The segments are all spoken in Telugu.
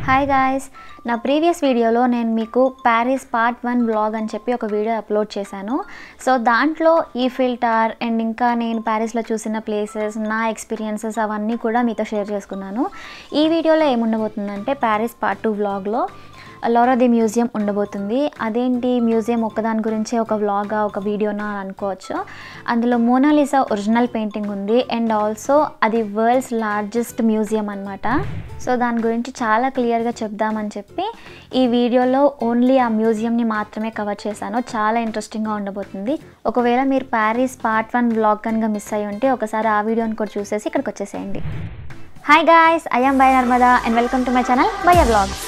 హాయ్ గాయస్ నా ప్రీవియస్ వీడియోలో నేను మీకు ప్యారిస్ పార్ట్ వన్ బ్లాగ్ అని చెప్పి ఒక వీడియో అప్లోడ్ చేశాను సో దాంట్లో ఈ ఫిల్టార్ అండ్ ఇంకా నేను ప్యారిస్లో చూసిన ప్లేసెస్ నా ఎక్స్పీరియన్సెస్ అవన్నీ కూడా మీతో షేర్ చేసుకున్నాను ఈ వీడియోలో ఏముండబోతుందంటే ప్యారిస్ పార్ట్ టూ వ్లాగ్లో లోరా ది మ్యూజియం ఉండబోతుంది అదేంటి మ్యూజియం ఒక్కదాని గురించే ఒక వ్లాగా ఒక వీడియోనా అని అనుకోవచ్చు అందులో మోనాలిసా ఒరిజినల్ పెయింటింగ్ ఉంది అండ్ ఆల్సో అది వరల్డ్స్ లార్జెస్ట్ మ్యూజియం అనమాట సో దాని గురించి చాలా క్లియర్గా చెప్దామని చెప్పి ఈ వీడియోలో ఓన్లీ ఆ మ్యూజియంని మాత్రమే కవర్ చేశాను చాలా ఇంట్రెస్టింగ్గా ఉండబోతుంది ఒకవేళ మీరు ప్యారిస్ పార్ట్ వన్ వ్లాగ్ కనుక మిస్ అయ్యి ఉంటే ఒకసారి ఆ వీడియోని కూడా చూసేసి ఇక్కడికి వచ్చేసేయండి hi guys I'm Bai Narmada and welcome to my channel Baya vlogs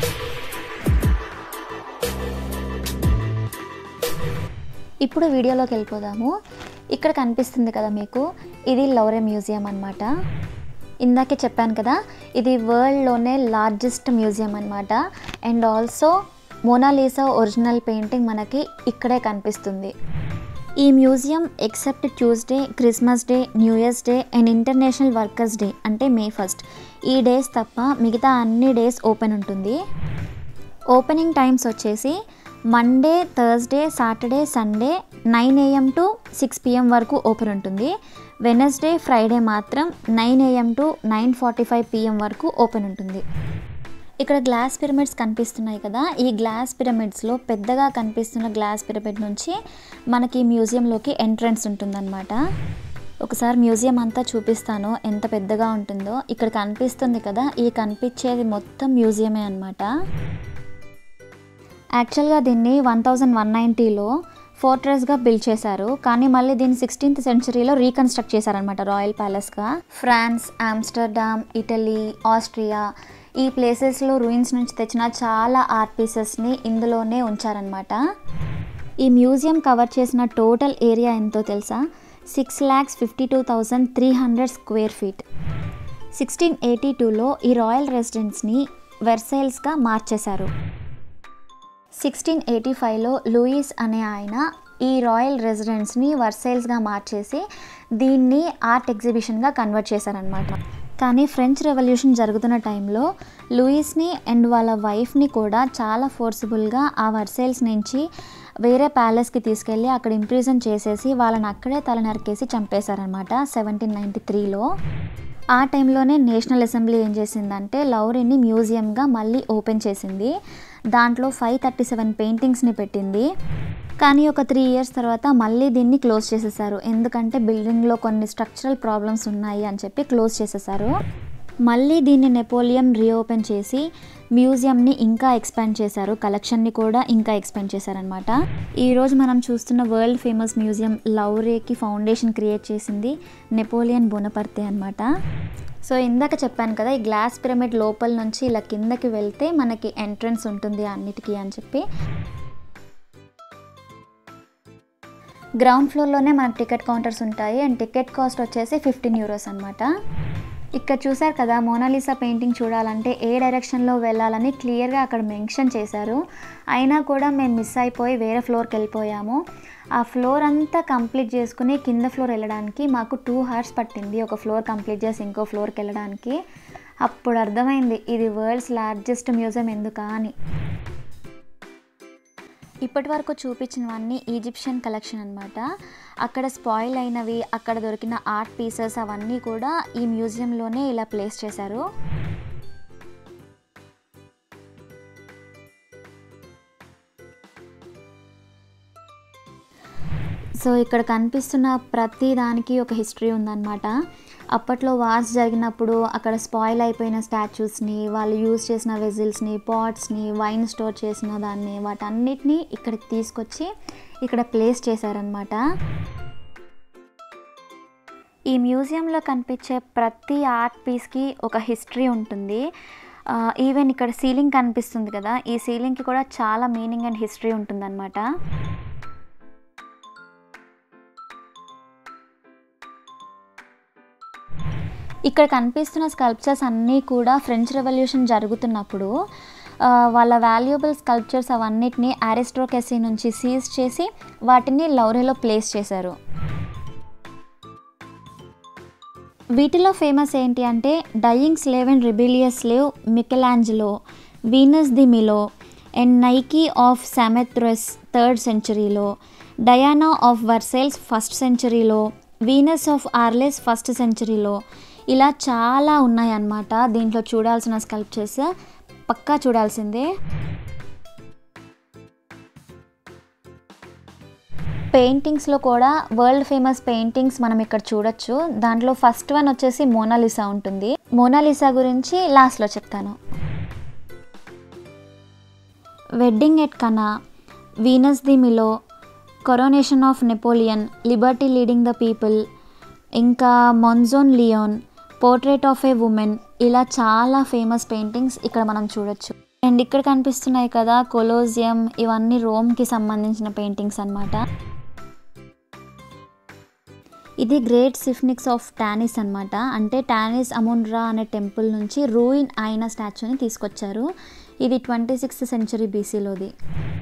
ఇప్పుడు వీడియోలోకి వెళ్ళిపోదాము ఇక్కడ కనిపిస్తుంది కదా మీకు ఇది లౌరే మ్యూజియం అనమాట ఇందాకే చెప్పాను కదా ఇది వరల్డ్లోనే లార్జెస్ట్ మ్యూజియం అనమాట and also Mona Lisa original painting మనకి ఇక్కడే కనిపిస్తుంది ఈ museum except Tuesday Christmas day New Year's day and International workers day అంటే మే ఫస్ట్ ఈ డేస్ తప్ప మిగతా అన్ని డేస్ ఓపెన్ ఉంటుంది ఓపెనింగ్ టైమ్స్ వచ్చేసి Monday Thursday Saturday Sunday nine AM to six PM వరకు ఓపెన్ ఉంటుంది వెనస్డే ఫ్రైడే మాత్రం nine AM to nine forty five PM వరకు ఓపెన్ ఉంటుంది ఇక్కడ గ్లాస్ పిరమిడ్స్ కనిపిస్తున్నాయి కదా ఈ గ్లాస్ పిరమిడ్స్లో పెద్దగా కనిపిస్తున్న గ్లాస్ పిరమిడ్ నుంచి మనకి మ్యూజియంలోకి ఎంట్రన్స్ ఉంటుందన్నమాట ఒకసారి మ్యూజియం అంతా చూపిస్తాను ఎంత పెద్దగా ఉంటుందో ఇక్కడ కనిపిస్తుంది కదా ఈ కనిపించేది మొత్తం మ్యూజియమే అనమాట యాక్చువల్గా దీన్ని వన్ థౌజండ్ వన్ నైంటీలో ఫోర్ట్రెస్గా బిల్డ్ చేశారు కానీ మళ్ళీ దీన్ని సిక్స్టీన్త్ సెంచరీలో రీకన్స్ట్రక్ట్ చేశారనమాట రాయల్ ప్యాలెస్గా ఫ్రాన్స్ ఆమ్స్టర్డామ్ ఇటలీ ఆస్ట్రియా ఈ ప్లేసెస్లో రూయిన్స్ నుంచి తెచ్చిన చాలా ఆర్ట్ పీసెస్ని ఇందులోనే ఉంచారనమాట ఈ మ్యూజియం కవర్ చేసిన టోటల్ ఏరియా ఎంతో తెలుసా six lakhs fifty two thousand three hundred square feet sixteen eighty టూలో ఈ రాయల్ రెసిడెన్స్ని వెర్సైల్స్గా మార్చేశారు సిక్స్టీన్ ఎయిటీ ఫైవ్లో లూయిస్ అనే ఆయన ఈ రాయల్ రెసిడెన్స్ని వర్సైల్స్గా మార్చేసి దీన్ని ఆర్ట్ ఎగ్జిబిషన్గా కన్వర్ట్ చేశారనమాట కానీ ఫ్రెంచ్ రెవల్యూషన్ జరుగుతున్న టైంలో లూయిస్ని అండ్ వాళ్ళ వైఫ్ని కూడా చాలా ఫోర్సిబుల్గా ఆ వర్సైల్స్ నుంచి వేరే ప్యాలెస్కి తీసుకెళ్ళి అక్కడ ఇంప్రిజన్ చేసేసి వాళ్ళని అక్కడే తల నరికేసి చంపేశారనమాట సెవెంటీన్ నైంటీ త్రీలో ఆ టైంలోనే నేషనల్ అసెంబ్లీ ఏం చేసిందంటే లౌరీని మ్యూజియంగా మళ్ళీ ఓపెన్ చేసింది దాంట్లో ఫైవ్ థర్టీ సెవెన్ పెయింటింగ్స్ని పెట్టింది కానీ ఒక త్రీ ఇయర్స్ తర్వాత మళ్ళీ దీన్ని క్లోజ్ చేసేసారు ఎందుకంటే బిల్డింగ్లో కొన్ని స్ట్రక్చరల్ ప్రాబ్లమ్స్ ఉన్నాయి అని చెప్పి క్లోజ్ చేసేసారు మళ్ళీ దీన్ని నెపోలియన్ రీఓపెన్ చేసి మ్యూజియంని ఇంకా ఎక్స్పాండ్ చేశారు కలెక్షన్ని కూడా ఇంకా ఎక్స్పాండ్ చేశారనమాట ఈరోజు మనం చూస్తున్న వరల్డ్ ఫేమస్ మ్యూజియం లౌరేకి ఫౌండేషన్ క్రియేట్ చేసింది నెపోలియన్ బోనపర్తే అనమాట సో ఇందాక చెప్పాను కదా ఈ గ్లాస్ పిరమిడ్ లోపల నుంచి ఇలా కిందకి వెళ్తే మనకి ఎంట్రన్స్ ఉంటుంది అన్నిటికీ అని చెప్పి గ్రౌండ్ ఫ్లోర్లోనే మనకు టికెట్ కౌంటర్స్ ఉంటాయి అండ్ టికెట్ కాస్ట్ వచ్చేసి ఫిఫ్టీన్ యూరోస్ అనమాట ఇక్కడ చూసారు కదా మోనాలిసా పెయింటింగ్ చూడాలంటే ఏ డైరెక్షన్లో వెళ్ళాలని క్లియర్గా అక్కడ మెన్షన్ చేశారు అయినా కూడా మేము మిస్ అయిపోయి వేరే ఫ్లోర్కి వెళ్ళిపోయాము ఆ ఫ్లోర్ అంతా కంప్లీట్ చేసుకుని కింద ఫ్లోర్ వెళ్ళడానికి మాకు టూ అవర్స్ పట్టింది ఒక ఫ్లోర్ కంప్లీట్ చేసి ఇంకో ఫ్లోర్కి వెళ్ళడానికి అప్పుడు అర్థమైంది ఇది వరల్డ్స్ లార్జెస్ట్ మ్యూజియం ఎందుకా అని ఇప్పటి వరకు చూపించినవన్నీ ఈజిప్షియన్ కలెక్షన్ అనమాట అక్కడ స్పాయిల్ అయినవి అక్కడ దొరికిన ఆర్ట్ పీసెస్ అవన్నీ కూడా ఈ మ్యూజియంలోనే ఇలా ప్లేస్ చేశారు సో ఇక్కడ కనిపిస్తున్న ప్రతి దానికి ఒక హిస్టరీ ఉందన్నమాట అప్పట్లో వార్స్ జరిగినప్పుడు అక్కడ స్పాయిల్ అయిపోయిన స్టాచ్యూస్ని వాళ్ళు యూజ్ చేసిన వెజిల్స్ని పాట్స్ని వైన్ స్టోర్ చేసిన దాన్ని వాటన్నిటిని ఇక్కడికి తీసుకొచ్చి ఇక్కడ ప్లేస్ చేశారనమాట ఈ మ్యూజియంలో కనిపించే ప్రతి ఆర్ట్ పీస్కి ఒక హిస్టరీ ఉంటుంది ఈవెన్ ఇక్కడ సీలింగ్ కనిపిస్తుంది కదా ఈ సీలింగ్కి కూడా చాలా మీనింగ్ అండ్ హిస్టరీ ఉంటుందన్నమాట ఇక్కడ కనిపిస్తున్న స్కల్ప్చర్స్ అన్నీ కూడా ఫ్రెంచ్ రెవల్యూషన్ జరుగుతున్నప్పుడు వాళ్ళ వాల్యుబుల్ స్కల్ప్చర్స్ అవన్నిటిని అరిస్ట్రోకెసీ నుంచి సీజ్ చేసి వాటిని లౌరేలో ప్లేస్ చేశారు వీటిలో ఫేమస్ ఏంటి అంటే dying slave and rebellious slave Michelangelo Venus de Milo and Nike of Samothrace third సెంచరీలో డయానా ఆఫ్ వర్సెల్స్ ఫస్ట్ సెంచరీలో వీనస్ ఆఫ్ ఆర్లెస్ ఫస్ట్ సెంచరీలో ఇలా చాలా ఉన్నాయన్నమాట దీంట్లో చూడాల్సిన స్కల్ప్చర్స్ పక్కా చూడాల్సిందే పెయింటింగ్స్లో కూడా వరల్డ్ ఫేమస్ పెయింటింగ్స్ మనం ఇక్కడ చూడొచ్చు దాంట్లో ఫస్ట్ వన్ వచ్చేసి మోనాలిసా ఉంటుంది మోనాలిసా గురించి లాస్ట్లో చెప్తాను wedding at Cana Venus de Milo coronation of Napoleon liberty leading the people ఇంకా మొన్జోన్ లియోన్ పోర్ట్రేట్ ఆఫ్ ఏ ఉమెన్ ఇలా చాలా ఫేమస్ పెయింటింగ్స్ ఇక్కడ మనం చూడొచ్చు అండ్ ఇక్కడ కనిపిస్తున్నాయి కదా కొలోజియం ఇవన్నీ రోమ్కి సంబంధించిన పెయింటింగ్స్ అన్నమాట ఇది గ్రేట్ సిఫ్నిక్స్ ఆఫ్ టానిస్ అన్నమాట అంటే టానిస్ అమున్రా అనే టెంపుల్ నుంచి రూయిన్ అయిన స్టాచ్యూని తీసుకొచ్చారు ఇది ట్వంటీ సిక్స్త్ సెంచరీ బీసీలోది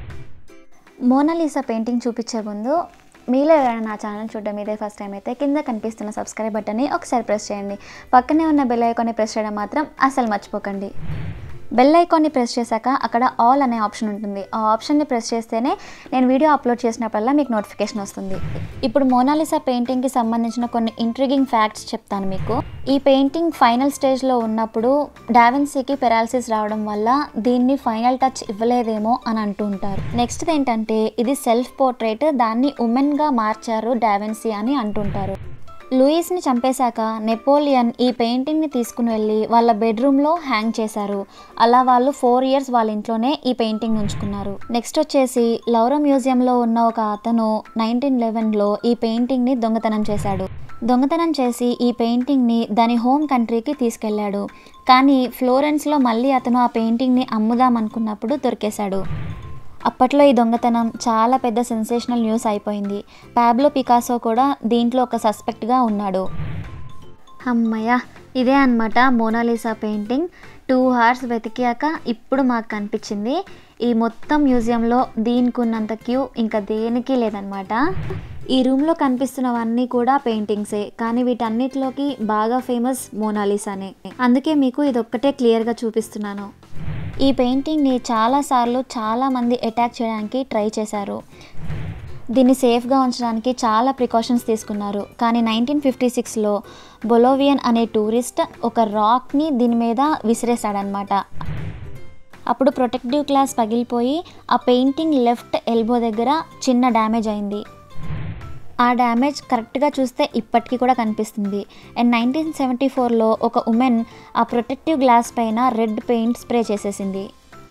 మోనాలిసా పెయింటింగ్ చూపించే ముందు మీలో ఎవరైనా నా ఛానల్ చూడడం ఇదే ఫస్ట్ టైం అయితే కింద కనిపిస్తున్న సబ్స్క్రైబ్ బటన్ని ఒకసారి ప్రెస్ చేయండి పక్కనే ఉన్న బెల్ ఐకాన్ని ప్రెస్ చేయడం మాత్రం అసలు మర్చిపోకండి బెల్ ఐకాన్ని ప్రెస్ చేశాక అక్కడ ఆల్ అనే ఆప్షన్ ఉంటుంది ఆ ఆప్షన్ని ప్రెస్ చేస్తేనే నేను వీడియో అప్లోడ్ చేసినప్పుడల్లా మీకు నోటిఫికేషన్ వస్తుంది ఇప్పుడు మోనాలిసా పెయింటింగ్కి సంబంధించిన కొన్ని ఇంట్రిగింగ్ ఫ్యాక్ట్స్ చెప్తాను మీకు ఈ పెయింటింగ్ ఫైనల్ స్టేజ్లో ఉన్నప్పుడు డావెన్సీకి పెరాలసిస్ రావడం వల్ల దీన్ని ఫైనల్ టచ్ ఇవ్వలేదేమో అని అంటూ ఉంటారు నెక్స్ట్ ఏంటంటే ఇది సెల్ఫ్ పోర్ట్రేట్ దాన్ని ఉమెన్గా మార్చారు డావెన్సీ అని అంటుంటారు లూయిస్ని చంపేశాక నెపోలియన్ ఈ పెయింటింగ్ని తీసుకుని వెళ్ళి వాళ్ళ బెడ్రూమ్లో హ్యాంగ్ చేశారు అలా వాళ్ళు ఫోర్ ఇయర్స్ వాళ్ళ ఇంట్లోనే ఈ పెయింటింగ్ ఉంచుకున్నారు నెక్స్ట్ వచ్చేసి లౌరో మ్యూజియంలో ఉన్న ఒక అతను నైన్టీన్ లెవెన్లో ఈ పెయింటింగ్ని దొంగతనం చేశాడు దొంగతనం చేసి ఈ పెయింటింగ్ని దాని హోమ్ కంట్రీకి తీసుకెళ్ళాడు కానీ ఫ్లోరెన్స్లో మళ్ళీ అతను ఆ పెయింటింగ్ని అమ్ముదాం అనుకున్నప్పుడు దొరికేశాడు అప్పట్లో ఈ దొంగతనం చాలా పెద్ద సెన్సేషనల్ న్యూస్ అయిపోయింది పాబ్లో పికాసో కూడా దీంట్లో ఒక సస్పెక్ట్గా ఉన్నాడు అమ్మయ్య ఇదే అనమాట మోనాలిసా పెయింటింగ్ టూ అవర్స్ వెతికాక ఇప్పుడు మాకు కనిపించింది ఈ మొత్తం మ్యూజియంలో దీనికి ఉన్నంత క్యూ ఇంకా దేనికి లేదనమాట ఈ రూమ్లో కనిపిస్తున్నవన్నీ కూడా పెయింటింగ్సే కానీ వీటన్నిటిలోకి బాగా ఫేమస్ మోనాలిసానే అందుకే మీకు ఇదొక్కటే క్లియర్గా చూపిస్తున్నాను ఈ పెయింటింగ్ని చాలాసార్లు చాలామంది అటాక్ చేయడానికి ట్రై చేశారు దీన్ని సేఫ్గా ఉంచడానికి చాలా ప్రికాషన్స్ తీసుకున్నారు కానీ నైన్టీన్ ఫిఫ్టీ సిక్స్లో బొలోవియన్ అనే టూరిస్ట్ ఒక రాక్ని దీని మీద విసిరేశాడనమాట అప్పుడు ప్రొటెక్టివ్ గ్లాస్ పగిలిపోయి ఆ పెయింటింగ్ లెఫ్ట్ ఎల్బో దగ్గర చిన్న డ్యామేజ్ అయింది ఆ డ్యామేజ్ కరెక్ట్గా చూస్తే ఇప్పటికీ కూడా కనిపిస్తుంది అండ్ నైన్టీన్ సెవెంటీ ఫోర్లో ఒక ఉమెన్ ఆ ప్రొటెక్టివ్ గ్లాస్ పైన రెడ్ పెయింట్ స్ప్రే చేసేసింది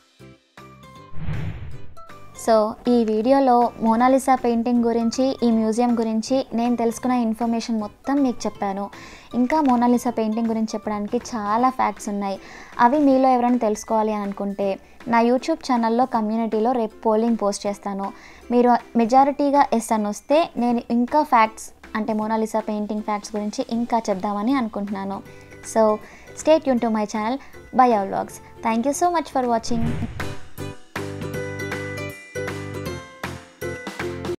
సో ఈ వీడియోలో మోనాలిసా పెయింటింగ్ గురించి ఈ మ్యూజియం గురించి నేను తెలుసుకున్న ఇన్ఫర్మేషన్ మొత్తం మీకు చెప్పాను ఇంకా మోనాలిసా పెయింటింగ్ గురించి చెప్పడానికి చాలా ఫ్యాక్ట్స్ ఉన్నాయి అవి మీలో ఎవరైనా తెలుసుకోవాలి అని అనుకుంటే నా యూట్యూబ్ ఛానల్లో కమ్యూనిటీలో రేపు పోలింగ్ పోస్ట్ చేస్తాను మీరు మెజారిటీగా ఎస్ అని వస్తే నేను ఇంకా ఫ్యాక్ట్స్ అంటే మోనాలిసా పెయింటింగ్ ఫ్యాక్ట్స్ గురించి ఇంకా చెప్దామని అనుకుంటున్నాను సో స్టేట్ యూన్ to my channel by our vlogs thank you so much for watching